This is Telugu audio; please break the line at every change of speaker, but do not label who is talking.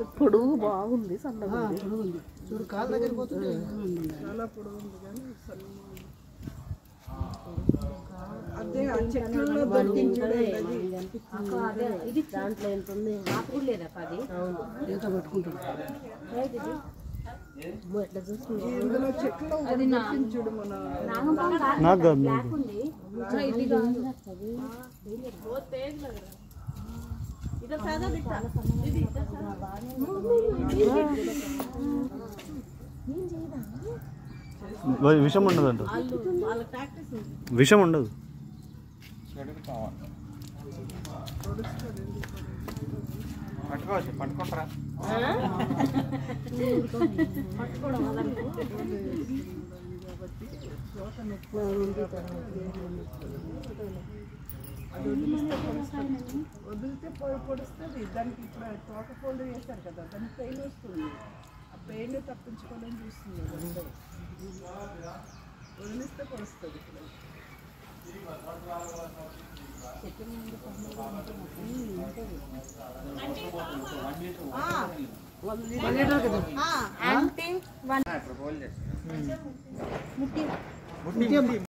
పొడుగు బాగుంది సన్నగా ఉంది.
ఉంది చూడు కాలు దగ్గరికి పోతుంటే
చాలా పొడుగు ఉంది కానీ సన్నగా అదే ఆ చెట్లలో దొరికించడం అది
ఇది దాంట్లో ఎంత ఉంది నాకు కూడా లేదా అది
ఈత పట్టుకుంటాడు
ఎట్లా చూసుకుంటా
ఇందులో చెట్లు దొరికించుడు మన
నాకు కాదు
బ్లాక్ ఉంది ఇది
వి- విషం ఉండదు అంట విషం ఉండదు
పట్టుకోవచ్చు పట్టుకుంటారా
వదిలితే పొ- పొడుస్తుంది దానికి ఇప్పుడు తోట ఫోల్డ్ చేశారు కదా దానికి పెయిన్ వస్తుంది ఆ పెయిన్ తప్పించుకోవాలని చూస్తుంది అది అంతే. వదిలిస్తే పొడుస్తుంది
ఇప్పుడు ఫోన్ చేస్తాను